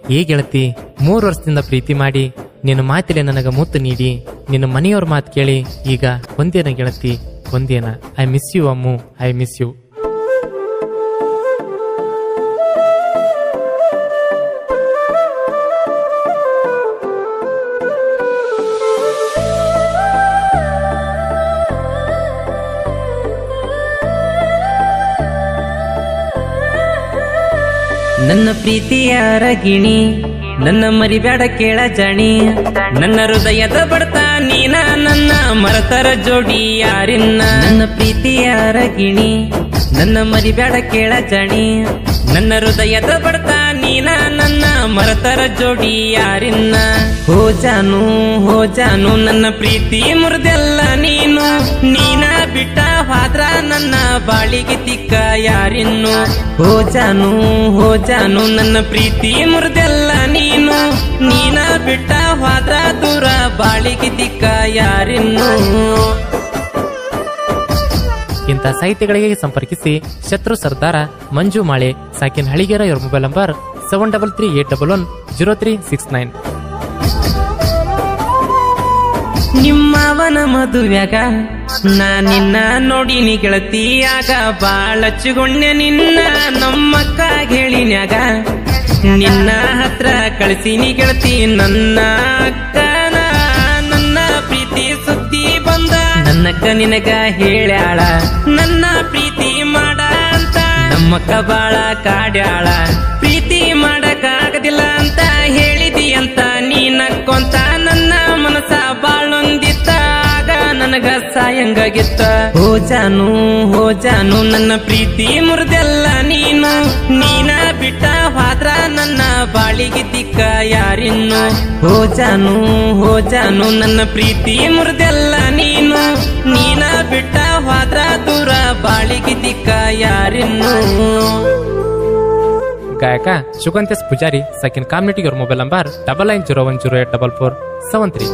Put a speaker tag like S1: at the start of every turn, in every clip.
S1: ಏ ಗೆಳತಿ ಮೂರು ವರ್ಷದಿಂದ ಪ್ರೀತಿ ಮಾಡಿ ನಿನ್ನ ಮಾತಿಲೆ ನನಗ ಮುತ್ತು ನೀಡಿ ನಿನ್ನ ಮನೆಯವ್ರ ಮಾತು ಕೇಳಿ ಈಗ ಒಂದೇನ ಗೆಳತಿ ಒಂದೇನ I miss you Ammu I miss you
S2: ನನ್ನ ಪ್ರೀತಿಯ ರಗಿಣಿ ನನ್ನ ಮರಿಬೇಡ ಕೇಳ ಜಾಣಿ ನನ್ನ ಹೃದಯದ ಬಡ್ತ ನೀನ ನನ್ನ ಮರತರ ಜೋಡಿ ಯಾರಿನ್ನ ನನ್ನ ಪ್ರೀತಿಯ ರಗಿಣಿ ನನ್ನ ಮರಿಬೇಡ ಕೇಳ ಜಾಣಿ ನನ್ನ ಹೃದಯದ ಬಡ್ತ ನೀನ ನನ್ನ ಮರತರ ಜೋಡಿ ಯಾರಿನ್ನ ಹೋ ಜಾನು ಹೋ ಜಾನು ನನ್ನ ಪ್ರೀತಿ ಮುರಿದೆಲ್ಲ ನೀನು ನೀನ ಬಿಟ್ಟ ಹಾದ್ರ ನನ್ನ ಬಾಳಿಗೆ ತಿಕ್ಕ ಯಾರಿನ್ನು ಹೋ ಜಾನು ಹೋ ಜಾನು ನನ್ನ ಪ್ರೀತಿ ಮುರಿದೆಲ್ಲ ನೀನು ನೀನ ಬಿಟ್ಟ ಹಾದ್ರ ದೂರ ಬಾಳಿಗೆ ತಿಕ್ಕ ಯಾರಿನ್ನು
S1: ಇಂಥ ಸಾಹಿತ್ಯಗಳಿಗೆ ಸಂಪರ್ಕಿಸಿ ಶತ್ರು ಸರ್ದಾರ ಮಂಜು ಮಾಳೆ ಸಾಕಿನ್ ಹಳಿಗೆರ ಇವರ mobile number seven double three eight double one zero three six nine
S2: ನಿಮ್ಮವನ ಮದುವ್ಯಾಗ ನಾ ನಿನ್ನ ನೋಡಿನಿ ಗೆಳತಿಯಾಗ ಬಾಳ ಚುಗುಣ್ಯ ನಿನ್ನ ನಮ್ಮಕ್ಕ ಹೇಳಿನ್ಯಾಗ ನಿನ್ನ ಹತ್ರ ಕಳಿಸಿನಿ ಗೆಳತಿ ನನ್ನ ಅಕ್ಕನ ನನ್ನ ಪ್ರೀತಿ ಸುದ್ದಿ ಬಂದ ನನ್ನಕ್ಕ ನಿನಗ ಹೇಳ್ಯಾಳ ನನ್ನ ಪ್ರೀತಿ ಮಾಡ ಅಂತ ನಮ್ಮಕ್ಕ ಬಾಳ ಕಾಡ್ಯಾಳ ಪ್ರೀತಿ ಮಾಡಕ್ಕಾಗದಿಲ್ಲ ಅಂತ ಹೇಳಿದಿ ಅಂತ ನೀನಕ್ಕೊಂತ ನನ್ನ ಮನಸ ಬಾಳೊಂದಿತ್ತ ಆಗ ನನಗ ಸಾಯಂಗಾಗಿತ್ತ ಹೋ ಜಾನು ಹೋ ಜಾನು ನನ್ನ ಪ್ರೀತಿ ಮುರಿದೆಲ್ಲ ನೀನು ನೀನ ಬಿಟ್ಟ ಹಾದ್ರ ನನ್ನ ಬಾಳಿಗೆ ದಿಕ್ಕ ಯಾರಿನ್ನು ಹೋ ಜಾನು ಹೋ ಜಾನು ನನ್ನ ಪ್ರೀತಿ ಮುರಿದೆಲ್ಲ ನೀನು ನೀನ ಬಿಟ್ಟ ಹಾದ್ರ ದೂರ ಬಾಳಿಗೆ ದಿಕ್ಕ ಯಾರಿನ್ನು
S1: ಗಾಯಕ ಶುಗಂತೆಸ್ ಪೂಜಾರಿ ಸೆಕೆಂಡ್ ಕಾಮ್ಯುನಿಟಿ ಇವರ mobile number double nine zero one zero eight double four seven three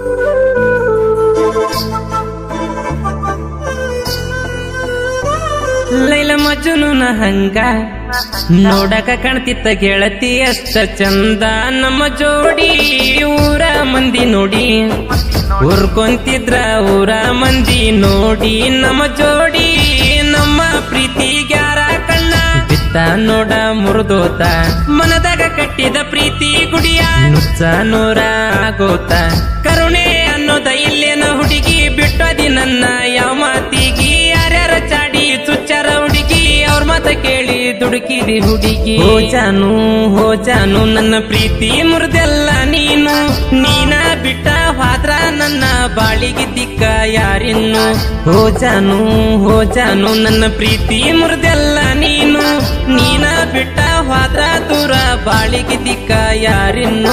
S2: Laila ಮಜುನುನ ಹಂಗ ನೋಡಕ ಕಾಣ್ತಿತ್ತ ಗೆಳತಿ ಅಷ್ಟ ಚಂದ ನಮ್ಮ ಜೋಡಿ ಊರ ಮಂದಿ ನೋಡಿ ಊರ್ಕೊಂತಿದ್ರ ಊರ ಮಂದಿ ನೋಡಿ ನಮ್ಮ ಜೋಡಿ ನಮ್ಮ ಪ್ರೀತಿ ಗ್ಯಾರ ಕಣ್ಣ ಬಿತ್ತ ನೋಡ ಮುರಿದೋತ ಮನದಾಗ ಕಟ್ಟಿದ ಪ್ರೀತಿ ಗುಡಿಯ ನುಚ್ಚ ನೂರ ಆಗೋತ ಕರುಣೆ ಅನ್ನೋದ ಇಲ್ಲೇನ ಹುಡುಗಿ ಬಿಟ್ಟದಿ ನನ್ನ ಯಾವ ಮಾತಿಗಿ ಯಾರ್ಯಾರ ಚಾಡಿ ಚುಚ್ಚಾರ ಹುಡುಗಿ ಅವ್ರ ಮಾತ ಕೇಳಿ ದುಡುಕಿದಿ ಹುಡುಗಿ ಹೋ ಜಾನು ಹೋ ಜಾನು ನನ್ನ ಪ್ರೀತಿ ಮುರಿದೆಲ್ಲ ನೀನು ನೀನ ಬಿಟ್ಟ ಹಾದ್ರ ನನ್ನ ಬಾಳಿಗೆ ದಿಕ್ಕ ಯಾರಿನ್ನು ಹೋ ಜಾನು ಹೋ ಜಾನು ನನ್ನ ಪ್ರೀತಿ ಮುರಿದೆಲ್ಲ ನೀನು ನೀನ ಬಿಟ್ಟ ಹಾದ್ರ ದೂರ ಬಾಳಿಗೆ ದಿಕ್ಕ ಯಾರಿನ್ನು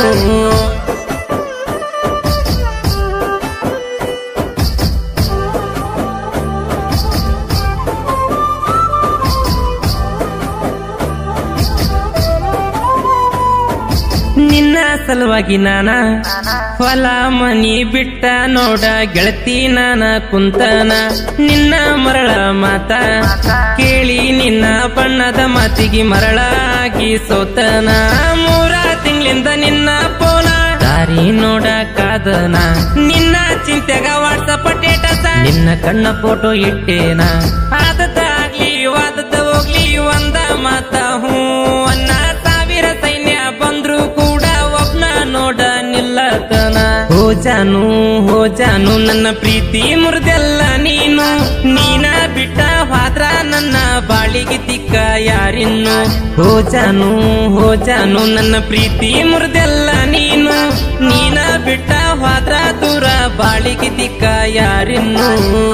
S2: ನಿನ್ನ ಸಲುವಾಗಿ ನಾನ ಹೊಲ ಮನಿ ಬಿಟ್ಟ ನೋಡ ಗೆಳತಿ ನಾನ ಕುಂತನ ನಿನ್ನ ಮರಳ ಮಾತ ಕೇಳಿ ನಿನ್ನ ಬಣ್ಣದ ಮಾತಿಗೆ ಮರಳಾಗಿ ಸೋತನ ಮೂರ ತಿಂಗಳಿಂದ ನಿನ್ನ ಪೋನ ದಾರಿ ನೋಡ ಕಾದನ ನಿನ್ನ ಚಿಂತೆಗ ವಾಟ್ಸಪ್ ಟೇಟಸ ನಿನ್ನ ಕಣ್ಣ ಫೋಟೋ ಇಟ್ಟೇನ ಆದದ ಆಗ್ಲಿ ವಾದದ ಹೋಗ್ಲಿ ಒಂದ ಮಾತ ಹೂ ಅನ್ನ ಸಾವಿರ ಸೈನ್ಯ ಬಂದ್ರು ಕೂಡ ಒಬ್ನ ನೋಡ ನಿಲ್ಲತನ ಹೋ ಜಾನು ಹೋ ಜಾನು ನನ್ನ ಪ್ರೀತಿ ಮುರಿದೆಲ್ಲ ನೀನು ನೀನ ಬಿಟ್ಟ ಹಾದ್ರ ನನ್ನ ಬಾಳಿಗೆ ದಿಕ್ಕ ಯಾರಿನ್ನು ಹೋ ಜಾನು ಹೋ ಜಾನು ನನ್ನ ಪ್ರೀತಿ ಮುರಿದೆಲ್ಲ ನೀನು ನೀನ ಬಿಟ್ಟ ಹಾದ್ರ ದೂರ ಬಾಳಿಗೆ ದಿಕ್ಕ ಯಾರಿನ್ನು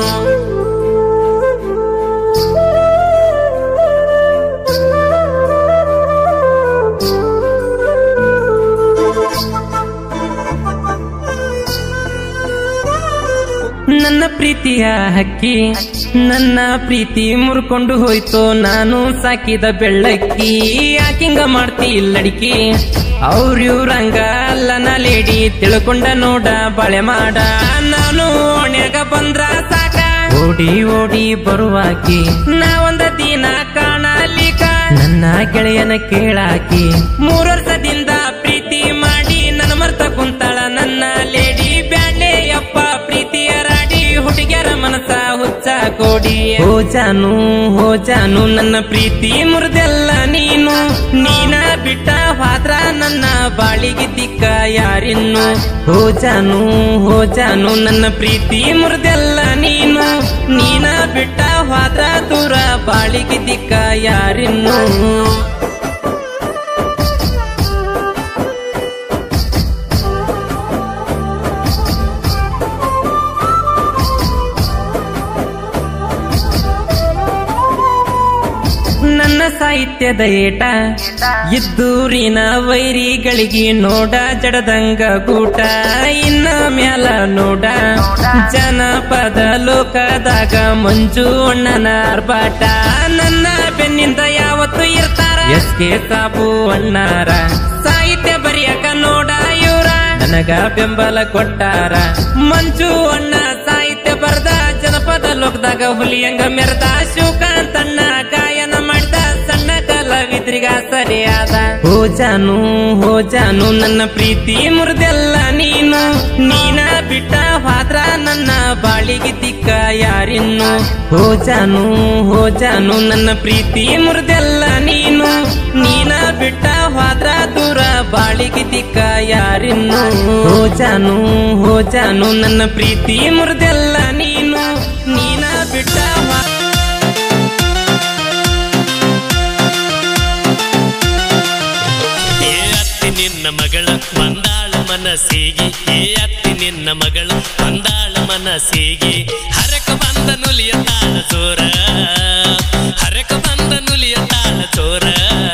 S2: ನನ್ನ ಪ್ರೀತಿಯ ಹಕ್ಕಿ ನನ್ನ ಪ್ರೀತಿ ಮುರ್ಕೊಂಡು ಹೋಯ್ತು ನಾನು ಸಾಕಿದ ಬೆಳ್ಳಕ್ಕಿ ಯಾಕಿಂಗ ಮಾಡ್ತಿ ಲಡಿಕಿ ಅವ್ರಿವ್ರಂಗ ಅಲ್ಲನ ಲೇಡಿ ತಿಳ್ಕೊಂಡ ನೋಡ ಬಳೆ ಮಾಡ ನಾನು ಓಣ್ಯಾಗ ಬಂದ್ರ ಸಾಕ ಓಡಿ ಓಡಿ ಬರುವಾಕಿ ನಾ ಒಂದ ದಿನ ಕಾಣಲಿಕ ನನ್ನ ಗೆಳೆಯನ ಕೇಳಾಕಿ ಮೂರ್ ವರ್ಷದಿಂದ ಕೋಡಿ ಹೋ ಜಾನು ಹೋ ಜಾನು ನನ್ನ ಪ್ರೀತಿ ಮುರಿದೆಲ್ಲ ನೀನು ನೀನ ಬಿಟ್ಟ ಹೋದ್ರ ನನ್ನ ಬಾಳಿಗೆ ದಿಕ್ಕ ಯಾರಿನ್ನು ಹೋ ಜಾನು ಹೋ ಜಾನು ನನ್ನ ಪ್ರೀತಿ ಮುರಿದೆಲ್ಲ ನೀನು ನೀನ ಬಿಟ್ಟ ಹೋದ್ರ ದೂರ ಬಾಳಿಗೆ ದಿಕ್ಕ ಯಾರಿನ್ನು ನನ್ನ ಸಾಹಿತ್ಯದ ಏಟ ಇದ್ದೂರಿನ ವೈರಿಗಳಿಗೆ ನೋಡ ಜಡದಂಗ ಗೂಟ ಇನ್ನ ಮ್ಯಾಲ ನೋಡ ಜನಪದ ಲೋಕದಾಗ ಮಂಜು ಅಣ್ಣನ ಆರ್ಭಾಟ ನನ್ನ ಬೆನ್ನಿಂದ ಯಾವತ್ತು ಇರ್ತಾರ ಎಸ್ ಕೆ ಸಾಬು ಅಣ್ಣಾರ ಸಾಹಿತ್ಯ ಬರೆಯಕ ನೋಡ ಇವ್ರ ನನಗ ಬೆಂಬಲ ಕೊಟ್ಟಾರ ಮಂಜು ಅಣ್ಣ ಸಾಹಿತ್ಯ ಬರ್ದ ಜನಪದ ಲೋಕದಾಗ ಹುಲಿಯಂಗ ಮೆರೆದ ಶಿವಕಾಂತ್ ಅಣ್ಣ ಗಾಯನ ಮಾಡಿದ ಸಣ್ಣ ಕಲಾವಿದ್ರಿಗ ಸರಿಯಾದ ಹೋ ಜಾನು ಹೋ ಜಾನು ನನ್ನ ಪ್ರೀತಿ ಮುರಿದೆಲ್ಲ ನೀನು ನೀನ ಬಿಟ್ಟ ಹೋದ್ರ ನನ್ನ ಬಾಳಿಗೆ ದಿಕ್ಕ ಯಾರಿನ್ನು ಹೋ ಜಾನು ಹೋ ಜಾನು ನನ್ನ ಪ್ರೀತಿ ಮುರಿದೆಲ್ಲ ನೀನು ನೀನ ಬಿಟ್ಟ ಹೋದ್ರ ದೂರ ಬಾಳಿಗೆ ದಿಕ್ಕ ಯಾರಿನ್ನು ಹೋ ಜಾನು ಹೋ ಜಾನು ನನ್ನ ಪ್ರೀತಿ ಮುರಿದೆಲ್ಲ ನೀನು ನೀನ ಬಿಟ್ಟ ಹೋ-
S3: ಏ ಅತ್ತಿ ನಿನ್ನ ಮಗಳ ಬಂದಾಳ ಮನಸ್ಸಿಗೆ ಏ ಅತ್ತಿ ನಿನ್ನ ಮಗಳು ಬಂದಾಳ ಮನಸ್ಸಿಗೆ ಹರಕ ಬಂದ ನುಲಿಯ ತಾಳ ಚೋರ ಹರಕ ಬಂದ ನುಲಿಯ ತಾಳ ಚೋರ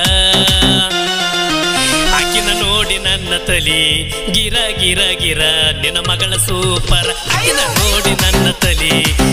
S3: ಆಕಿನ ನೋಡಿ ನನ್ನ ತಲಿ ಗಿರ ಗಿರ ಗಿರ ನಿನ್ನ ಮಗಳ ಸೂಪರ್ ಆಕಿನ ನೋಡಿ ನನ್ನ ತಲಿ